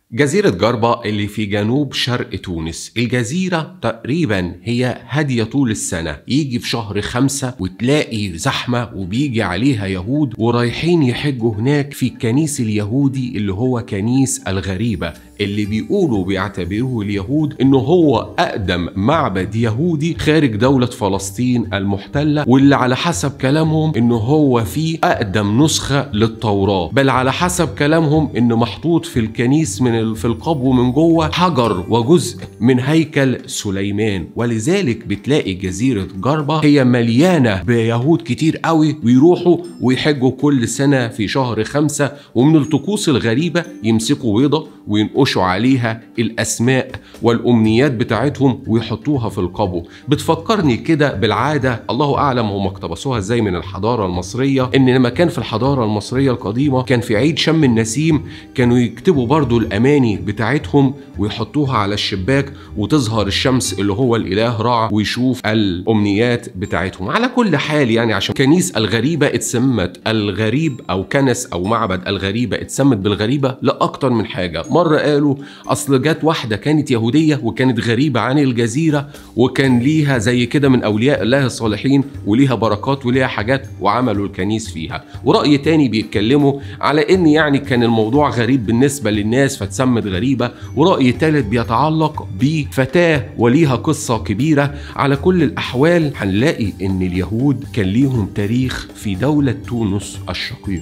جزيرة جربة اللي في جنوب شرق تونس الجزيرة تقريبا هي هادية طول السنة يجي في شهر خمسة وتلاقي زحمة وبيجي عليها يهود ورايحين يحجوا هناك في الكنيس اليهودي اللي هو كنيس الغريبة اللي بيقولوا بيعتبروه اليهود انه هو اقدم معبد يهودي خارج دولة فلسطين المحتلة واللي على حسب كلامهم انه هو فيه اقدم نسخة للتوراة بل على حسب كلامهم انه محطوط في الكنيس من ال- في القبو من جوه حجر وجزء من هيكل سليمان ولذلك بتلاقي جزيرة جربة هي مليانة بيهود كتير قوي ويروحوا ويحجوا كل سنة في شهر خمسة ومن الطقوس الغريبة يمسكوا بيضة وينقشوا عليها الأسماء والأمنيات بتاعتهم ويحطوها في القبو بتفكرني كده بالعادة الله أعلم هم اقتبسوها ازاي من الحضارة المصرية إن لما كان في الحضارة المصرية القديمة كان في عيد شم النسيم كانوا يكتبوا برضو الأماني بتاعتهم ويحطوها على الشباك وتظهر الشمس اللي هو الإله رع ويشوف الأمنيات بتاعتهم على كل حال يعني عشان كنيس الغريبة اتسمت الغريب أو كنس أو معبد الغريبة اتسمت بالغريبة لأكتر من حاجة مرة قالوا أصل جت واحدة كانت يهودية وكانت غريبة عن الجزيرة وكان ليها زي كده من أولياء الله الصالحين وليها بركات وليها حاجات وعملوا الكنيس فيها ورأي تاني بيتكلموا على إن يعني كان الموضوع غريب بالنسبة للناس فاتسمت غريبة ورأي تالت بيتعلق بفتاة وليها قصة كبيرة على كل الأحوال هنلاقي إن اليهود كان ليهم تاريخ في دولة تونس الشقيق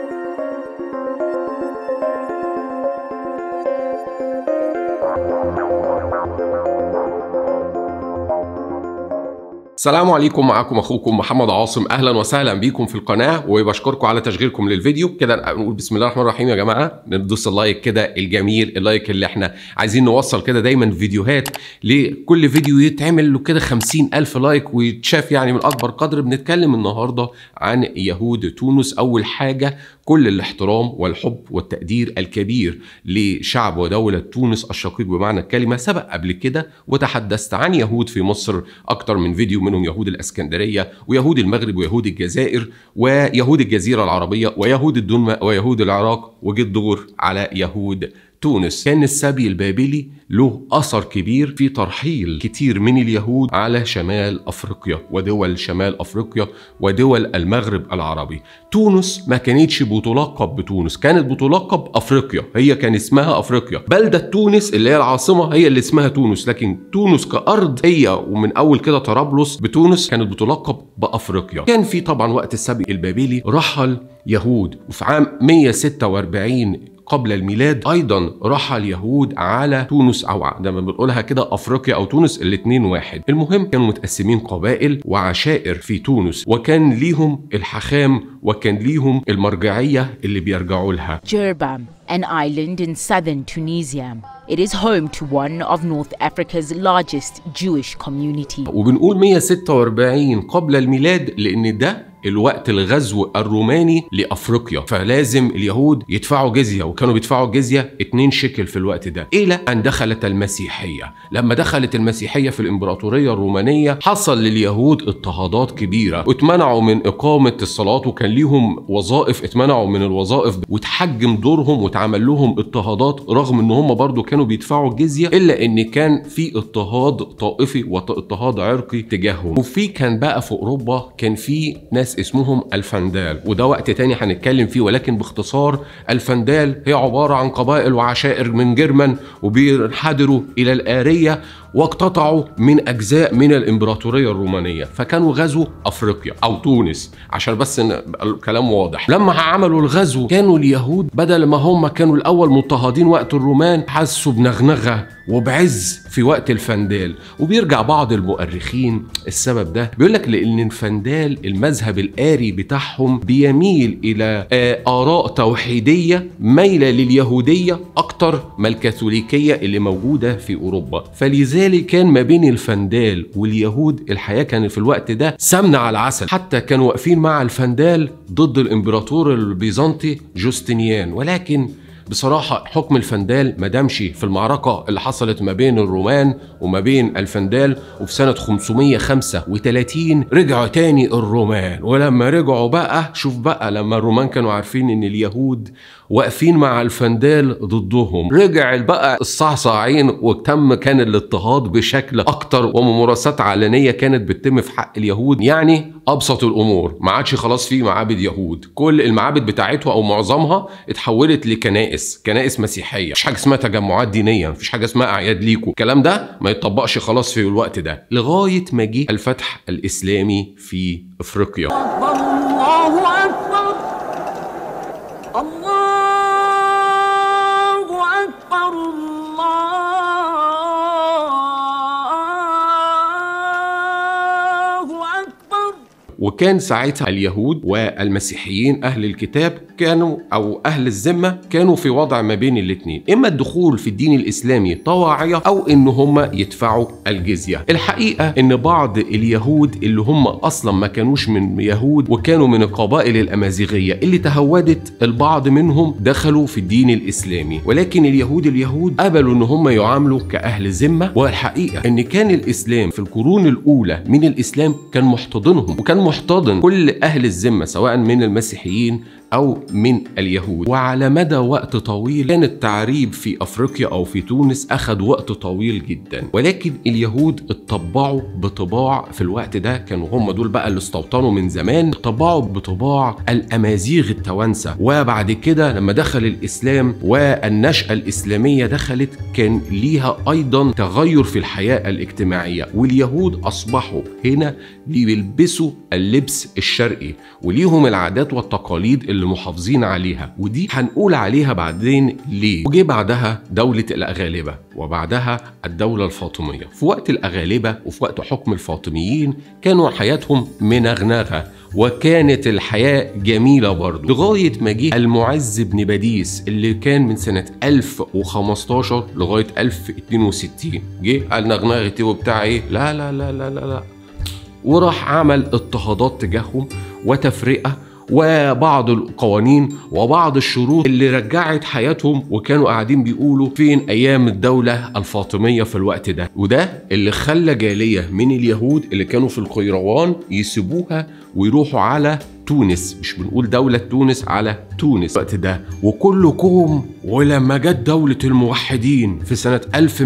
السلام عليكم معكم اخوكم محمد عاصم اهلا وسهلا بيكم في القناه وبشكركم على تشغيلكم للفيديو كده نقول بسم الله الرحمن الرحيم يا جماعه ندوس اللايك كده الجميل اللايك اللي احنا عايزين نوصل كده دايما فيديوهات لكل فيديو يتعمل له كده خمسين الف لايك ويتشاف يعني من اكبر قدر بنتكلم النهارده عن يهود تونس اول حاجه كل الاحترام والحب والتقدير الكبير لشعب ودولة تونس الشقيق بمعنى الكلمة سبق قبل كده وتحدثت عن يهود في مصر أكتر من فيديو منهم يهود الأسكندرية ويهود المغرب ويهود الجزائر ويهود الجزيرة العربية ويهود الدنمة ويهود العراق وجيت دور على يهود تونس كان السبي البابلي له أثر كبير في ترحيل كتير من اليهود على شمال أفريقيا ودول شمال أفريقيا ودول المغرب العربي تونس ما كانتش بتلقب بتونس كانت بتلقب أفريقيا هي كان اسمها أفريقيا بلدة تونس اللي هي العاصمة هي اللي اسمها تونس لكن تونس كأرض هي ومن أول كده طرابلس بتونس كانت بتلقب بأفريقيا كان في طبعا وقت السبي البابلي رحل يهود وفي عام 146 قبل الميلاد ايضا رحل يهود على تونس او لما بنقولها كده افريقيا او تونس الاثنين واحد المهم كانوا متقسمين قبائل وعشائر في تونس وكان ليهم الحخام وكان ليهم المرجعيه اللي بيرجعوا لها Jerbam, an island in southern Tunisia. It is home to one of North Africa's largest Jewish community. وبنقول 146 قبل الميلاد لان ده الوقت الغزو الروماني لافريقيا فلازم اليهود يدفعوا جزيه وكانوا بيدفعوا جزيه 2 شيكل في الوقت ده الى ان دخلت المسيحيه لما دخلت المسيحيه في الامبراطوريه الرومانيه حصل لليهود اضطهادات كبيره واتمنعوا من اقامه الصلاه وكان ليهم وظائف اتمنعوا من الوظائف وتحجم دورهم واتعمل لهم اضطهادات رغم ان هم برضو كانوا بيدفعوا الجزيه الا ان كان في اضطهاد طائفي واضطهاد عرقي تجاههم وفي كان بقى في اوروبا كان في ناس اسمهم الفندال وده وقت تاني هنتكلم فيه ولكن باختصار الفندال هي عبارة عن قبائل وعشائر من جرمن وبينحدروا إلى الآرية واقتطعوا من أجزاء من الإمبراطورية الرومانية فكانوا غزوا أفريقيا أو تونس عشان بس إن الكلام واضح لما عملوا الغزو كانوا اليهود بدل ما هم كانوا الأول مضطهدين وقت الرومان حسوا بنغنغة وبعز في وقت الفندال وبيرجع بعض المؤرخين السبب ده بيقول لك لان الفندال المذهب الآري بتاعهم بيميل الى آه، آراء توحيدية مايلة لليهودية اكتر ما الكاثوليكية اللي موجودة في اوروبا فلذلك كان ما بين الفندال واليهود الحياة كانت في الوقت ده سمنة على العسل حتى كانوا واقفين مع الفندال ضد الامبراطور البيزنطي جوستنيان ولكن بصراحة حكم الفندال ما دامش في المعركة اللي حصلت ما بين الرومان وما بين الفندال وفي سنة 535 رجعوا تاني الرومان ولما رجعوا بقى شوف بقى لما الرومان كانوا عارفين ان اليهود واقفين مع الفندال ضدهم رجع بقى الصعصاعين وتم كان الاضطهاد بشكل اكتر وممارسات علنيه كانت بتتم في حق اليهود يعني ابسط الامور ما عادش خلاص في معابد يهود كل المعابد بتاعتها او معظمها اتحولت لكنائس كنائس مسيحيه مفيش حاجه اسمها تجمعات دينيه مفيش حاجه اسمها اعياد ليكو الكلام ده ما يتطبقش خلاص في الوقت ده لغايه ما جه الفتح الاسلامي في افريقيا الله أكبر الله أكبر الله أكبر وكان ساعتها اليهود والمسيحيين اهل الكتاب كانوا او اهل الذمه كانوا في وضع ما بين الاثنين اما الدخول في الدين الاسلامي طواعيه او ان هم يدفعوا الجزيه الحقيقه ان بعض اليهود اللي هم اصلا ما كانوش من يهود وكانوا من القبائل الامازيغيه اللي تهودت البعض منهم دخلوا في الدين الاسلامي ولكن اليهود اليهود قبلوا ان هم يعاملوا كاهل ذمه والحقيقه ان كان الاسلام في القرون الاولى من الاسلام كان محتضنهم وكان محتضن كل اهل الذمه سواء من المسيحيين أو من اليهود وعلى مدى وقت طويل كان التعريب في أفريقيا أو في تونس أخذ وقت طويل جدا ولكن اليهود اتطبعوا بطباع في الوقت ده كانوا هم دول بقى اللي استوطنوا من زمان اتطبعوا بطباع الأمازيغ التوانسة وبعد كده لما دخل الإسلام والنشأة الإسلامية دخلت كان ليها أيضا تغير في الحياة الاجتماعية واليهود أصبحوا هنا بيلبسوا اللبس الشرقي وليهم العادات والتقاليد اللي محافظين عليها ودي هنقول عليها بعدين ليه وجي بعدها دولة الأغالبة وبعدها الدولة الفاطمية في وقت الأغالبة وفي وقت حكم الفاطميين كانوا حياتهم منغنغة وكانت الحياة جميلة برضه لغاية ما جه المعز بن باديس اللي كان من سنة 1015 لغاية 1062 جه قال نغنغتي وبتاع ايه لا لا لا لا لا, لا. وراح عمل اضطهادات تجاههم وتفرقة وبعض القوانين وبعض الشروط اللي رجعت حياتهم وكانوا قاعدين بيقولوا فين ايام الدوله الفاطميه في الوقت ده وده اللي خلى جاليه من اليهود اللي كانوا في القيروان يسيبوها ويروحوا على تونس مش بنقول دولة تونس على تونس الوقت ده وكله كوم ولما جت دولة الموحدين في سنة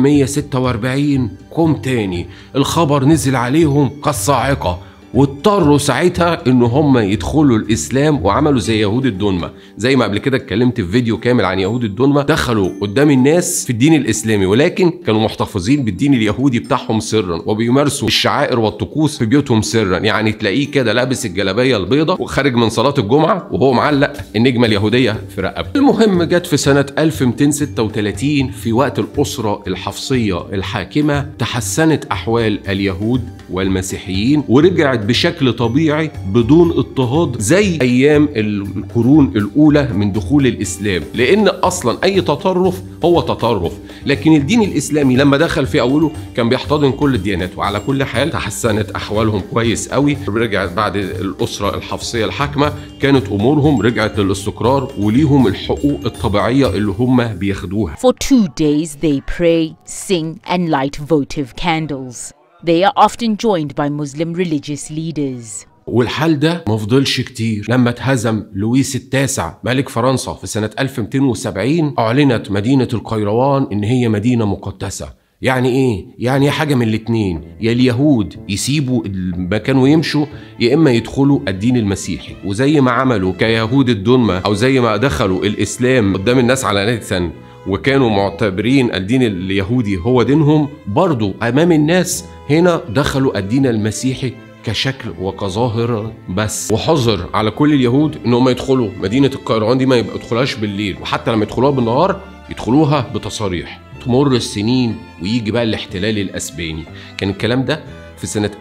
1146 كوم تاني الخبر نزل عليهم كالصاعقة واضطروا ساعتها ان هم يدخلوا الاسلام وعملوا زي يهود الدنمة زي ما قبل كده اتكلمت في فيديو كامل عن يهود الدنمة دخلوا قدام الناس في الدين الاسلامي ولكن كانوا محتفظين بالدين اليهودي بتاعهم سرا وبيمارسوا الشعائر والطقوس في بيوتهم سرا يعني تلاقيه كده لابس الجلابيه البيضاء وخارج من صلاه الجمعه وهو معلق النجمه اليهوديه في رقبته المهم جت في سنه 1236 في وقت الاسره الحفصيه الحاكمه تحسنت احوال اليهود والمسيحيين ورجعت بشكل طبيعي بدون اضطهاد زي ايام القرون الاولى من دخول الاسلام لان اصلا اي تطرف هو تطرف لكن الدين الاسلامي لما دخل في اوله كان بيحتضن كل الديانات وعلى كل حال تحسنت احوالهم كويس قوي رجعت بعد الاسره الحفصيه الحاكمه كانت امورهم رجعت للاستقرار وليهم الحقوق الطبيعيه اللي هم بياخدوها For two days, they pray, sing, and light votive candles. They are often joined by Muslim religious leaders. والحال ده ما فضلش كتير لما اتهزم لويس التاسع ملك فرنسا في سنة 1270 أعلنت مدينة القيروان إن هي مدينة مقدسة يعني ايه؟ يعني حاجة من الاتنين يا اليهود يسيبوا المكان ويمشوا يا اما يدخلوا الدين المسيحي وزي ما عملوا كيهود الدنمة او زي ما دخلوا الاسلام قدام الناس علانية وكانوا معتبرين الدين اليهودي هو دينهم برضو امام الناس هنا دخلوا الدين المسيحي كشكل وكظاهر بس وحظر على كل اليهود ان هم يدخلوا مدينه القيروان دي ما يدخلوهاش بالليل وحتى لما يدخلوها بالنهار يدخلوها بتصاريح تمر السنين ويجي بقى الاحتلال الاسباني كان الكلام ده في سنة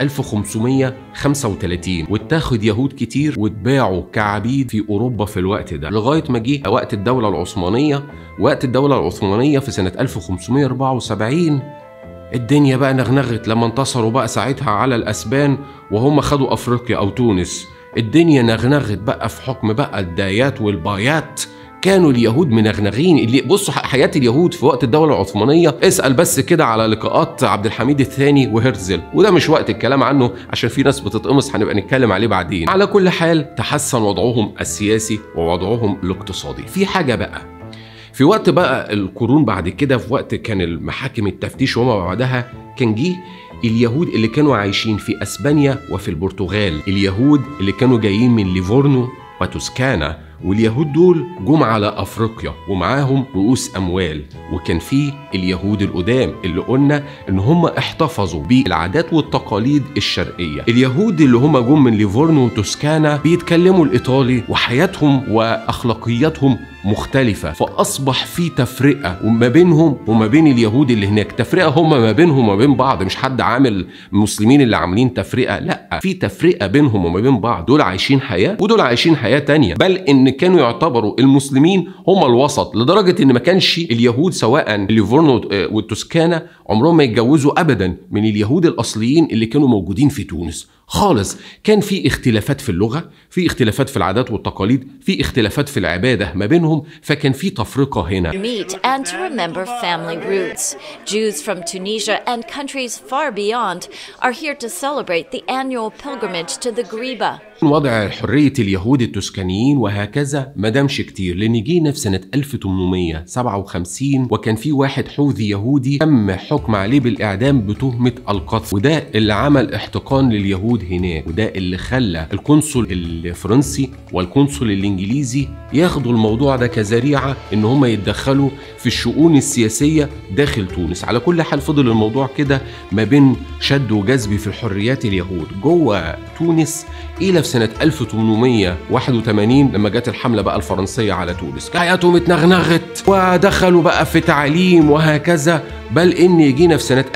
1535 واتاخد يهود كتير واتباعوا كعبيد في أوروبا في الوقت ده لغاية ما جه وقت الدولة العثمانية وقت الدولة العثمانية في سنة 1574 الدنيا بقى نغنغت لما انتصروا بقى ساعتها على الأسبان وهم خدوا أفريقيا أو تونس الدنيا نغنغت بقى في حكم بقى الدايات والبايات كانوا اليهود منغنغين اللي بصوا ح- حياه اليهود في وقت الدوله العثمانيه اسال بس كده على لقاءات عبد الحميد الثاني وهرزل وده مش وقت الكلام عنه عشان في ناس بتتقمص هنبقى نتكلم عليه بعدين على كل حال تحسن وضعهم السياسي ووضعهم الاقتصادي في حاجه بقى في وقت بقى القرون بعد كده في وقت كان المحاكم التفتيش وما بعدها كان جه اليهود اللي كانوا عايشين في اسبانيا وفي البرتغال اليهود اللي كانوا جايين من ليفورنو وتوسكانا واليهود دول جم على افريقيا ومعاهم رؤوس اموال وكان في اليهود القدام اللي قلنا ان هم احتفظوا بالعادات والتقاليد الشرقيه اليهود اللي هم جم من ليفورنو وتوسكانا بيتكلموا الايطالي وحياتهم واخلاقياتهم مختلفة فأصبح في تفرقة وما بينهم وما بين اليهود اللي هناك تفرقة هم ما بينهم وما بين بعض مش حد عامل المسلمين اللي عاملين تفرقة لا في تفرقة بينهم وما بين بعض دول عايشين حياة ودول عايشين حياة تانية بل إن كانوا يعتبروا المسلمين هم الوسط لدرجة إن ما كانش اليهود سواء ليفورنو آه، والتوسكانا عمرهم ما يتجوزوا أبدا من اليهود الأصليين اللي كانوا موجودين في تونس خالص كان في اختلافات في اللغة في اختلافات في العادات والتقاليد في اختلافات في العبادة ما بينهم فكان في تفرقة هنا meet and to remember family roots. Jews from Tunisia and countries far beyond are here to celebrate the annual pilgrimage to the Griba. وضع حرية اليهود التسكانيين وهكذا ما دامش كتير لأن جينا في سنة 1857 وكان في واحد حوثي يهودي تم حكم عليه بالإعدام بتهمة القتل وده اللي عمل احتقان لليهود هناك وده اللي خلى القنصل الفرنسي والقنصل الإنجليزي ياخدوا الموضوع ده كذريعة إن هم يتدخلوا في الشؤون السياسية داخل تونس على كل حال فضل الموضوع كده ما بين شد وجذب في حريات اليهود جوه تونس الى في سنه 1881 لما جت الحمله بقى الفرنسيه على تونس حياتهم اتنغنغت ودخلوا بقى في تعليم وهكذا بل ان جينا في سنه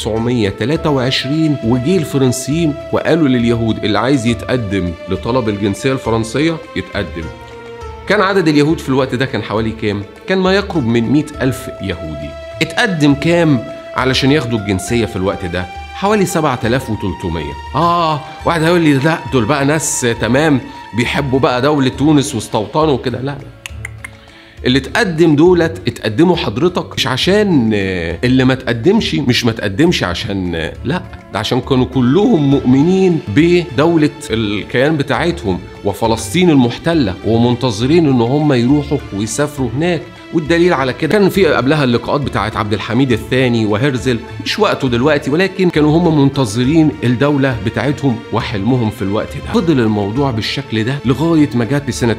1923 وجي الفرنسيين وقالوا لليهود اللي عايز يتقدم لطلب الجنسيه الفرنسيه يتقدم كان عدد اليهود في الوقت ده كان حوالي كام؟ كان ما يقرب من مئة ألف يهودي اتقدم كام علشان ياخدوا الجنسية في الوقت ده؟ حوالي 7300 آه واحد هيقول لي لا دول بقى ناس تمام بيحبوا بقى دولة تونس واستوطنوا وكده لا لا اللي اتقدم دولت اتقدموا حضرتك مش عشان آه، اللي ما تقدمش مش ما تقدمش عشان آه، لا ده عشان كانوا كلهم مؤمنين بدولة الكيان بتاعتهم وفلسطين المحتلة ومنتظرين ان هم يروحوا ويسافروا هناك والدليل على كده كان في قبلها اللقاءات بتاعت عبد الحميد الثاني وهرزل مش وقته دلوقتي ولكن كانوا هم منتظرين الدولة بتاعتهم وحلمهم في الوقت ده فضل الموضوع بالشكل ده لغاية ما جت بسنة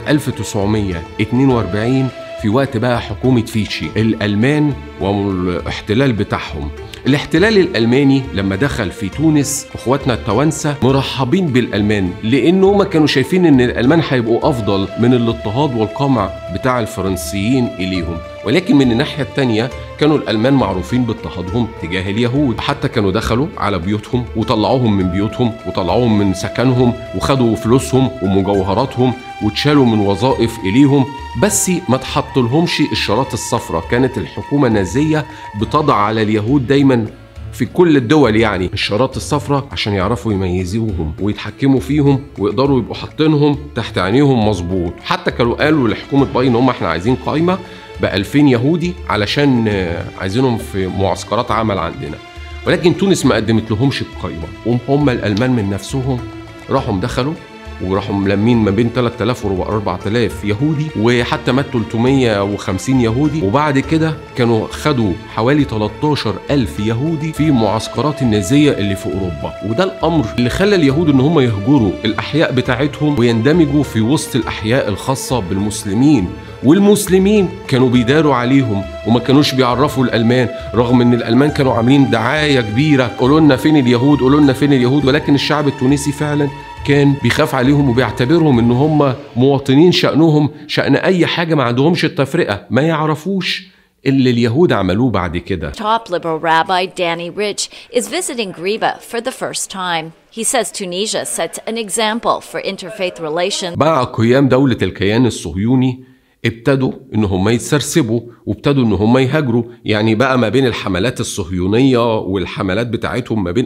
1942 في وقت بقى حكومة فيتشي الألمان والاحتلال بتاعهم الاحتلال الألماني لما دخل في تونس اخواتنا التوانسة مرحبين بالألمان لأنه هم كانوا شايفين إن الألمان هيبقوا أفضل من الاضطهاد والقمع بتاع الفرنسيين إليهم ولكن من الناحية التانية كانوا الألمان معروفين باضطهادهم تجاه اليهود حتى كانوا دخلوا على بيوتهم وطلعوهم من بيوتهم وطلعوهم من سكنهم وخدوا فلوسهم ومجوهراتهم واتشالوا من وظائف إليهم بس ما تحطلهمش الشراط الصفراء كانت الحكومة النازية بتضع على اليهود دايما في كل الدول يعني الشراط الصفراء عشان يعرفوا يميزوهم ويتحكموا فيهم ويقدروا يبقوا حاطينهم تحت عينيهم مظبوط حتى كانوا قالوا لحكومة باي ان هم احنا عايزين قائمة ب 2000 يهودي علشان آه، عايزينهم في معسكرات عمل عندنا ولكن تونس ما قدمت لهمش القائمة وهم هم الألمان من نفسهم راحوا دخلوا وراحوا ملمين ما بين 3000 و 4000 يهودي وحتى مات 350 يهودي وبعد كده كانوا خدوا حوالي 13000 يهودي في معسكرات النازيه اللي في اوروبا وده الامر اللي خلى اليهود ان هم يهجروا الاحياء بتاعتهم ويندمجوا في وسط الاحياء الخاصه بالمسلمين والمسلمين كانوا بيداروا عليهم وما كانوش بيعرفوا الالمان رغم ان الالمان كانوا عاملين دعايه كبيره قولوا لنا فين اليهود قولوا لنا فين اليهود ولكن الشعب التونسي فعلا كان بيخاف عليهم وبيعتبرهم ان هم مواطنين شأنهم شأن اي حاجه ما عندهمش التفرقه ما يعرفوش اللي اليهود عملوه بعد كده Top liberal rabbi Danny Rich is visiting Griba for the first time. He says Tunisia sets an example for interfaith relations. مع قيام دولة الكيان الصهيوني ابتدوا ان هم يتسرسبوا وابتدوا ان هم يهاجروا يعني بقى ما بين الحملات الصهيونيه والحملات بتاعتهم ما بين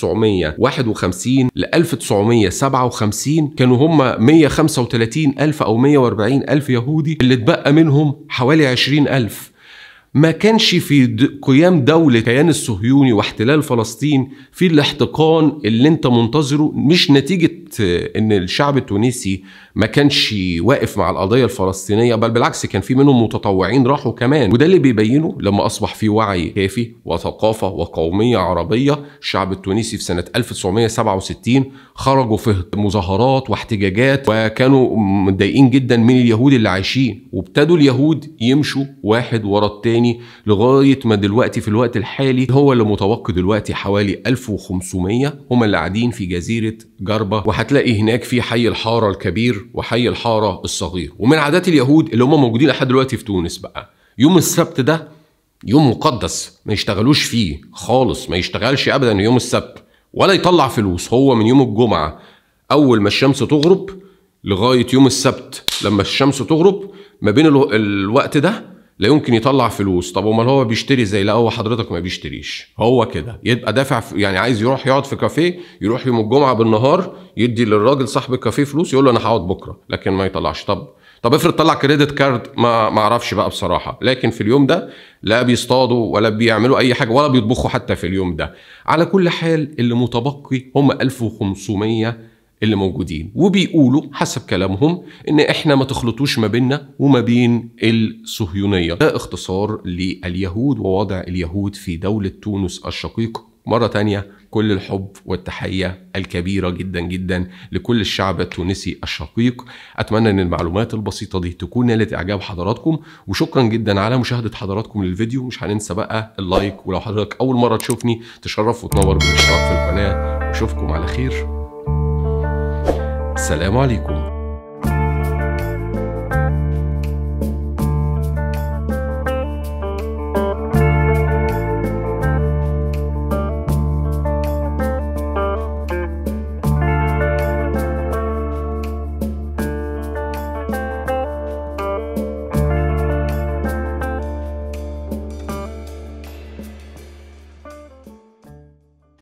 1951 ل 1957 كانوا هم 135 الف او 140 الف يهودي اللي اتبقى منهم حوالي 20 الف ما كانش في د- قيام دولة كيان الصهيوني واحتلال فلسطين في الاحتقان اللي انت منتظره مش نتيجة آه، ان الشعب التونسي ما كانش واقف مع القضية الفلسطينية بل بالعكس كان في منهم متطوعين راحوا كمان وده اللي بيبينه لما أصبح في وعي كافي وثقافة وقومية عربية الشعب التونسي في سنة 1967 خرجوا في مظاهرات واحتجاجات وكانوا متضايقين جدا من اليهود اللي عايشين وابتدوا اليهود يمشوا واحد ورا التاني لغاية ما دلوقتي في الوقت الحالي هو اللي متوقع دلوقتي حوالي 1500 هم اللي قاعدين في جزيرة جربة وهتلاقي هناك في حي الحارة الكبير وحي الحارة الصغير ومن عادات اليهود اللي هم موجودين لحد دلوقتي في تونس بقى يوم السبت ده يوم مقدس ما يشتغلوش فيه خالص ما يشتغلش ابدا يوم السبت ولا يطلع فلوس هو من يوم الجمعه اول ما الشمس تغرب لغايه يوم السبت لما الشمس تغرب ما بين الو... الوقت ده لا يمكن يطلع فلوس طب امال هو بيشتري زي لا هو حضرتك ما بيشتريش هو كده يبقى دافع في... يعني عايز يروح يقعد في كافيه يروح يوم الجمعه بالنهار يدي للراجل صاحب الكافيه فلوس يقول له انا هقعد بكره لكن ما يطلعش طب طب افرض طلع كريدت كارد ما ما اعرفش بقى بصراحه لكن في اليوم ده لا بيصطادوا ولا بيعملوا اي حاجه ولا بيطبخوا حتى في اليوم ده على كل حال اللي متبقي هم 1500 اللي موجودين وبيقولوا حسب كلامهم ان احنا ما تخلطوش ما بيننا وما بين الصهيونيه ده اختصار لليهود ووضع اليهود في دوله تونس الشقيق مرة تانية كل الحب والتحية الكبيرة جدا جدا لكل الشعب التونسي الشقيق أتمنى أن المعلومات البسيطة دي تكون نالت إعجاب حضراتكم وشكرا جدا على مشاهدة حضراتكم للفيديو مش هننسى بقى اللايك ولو حضرتك أول مرة تشوفني تشرف وتنور بالاشتراك في القناة وأشوفكم على خير السلام عليكم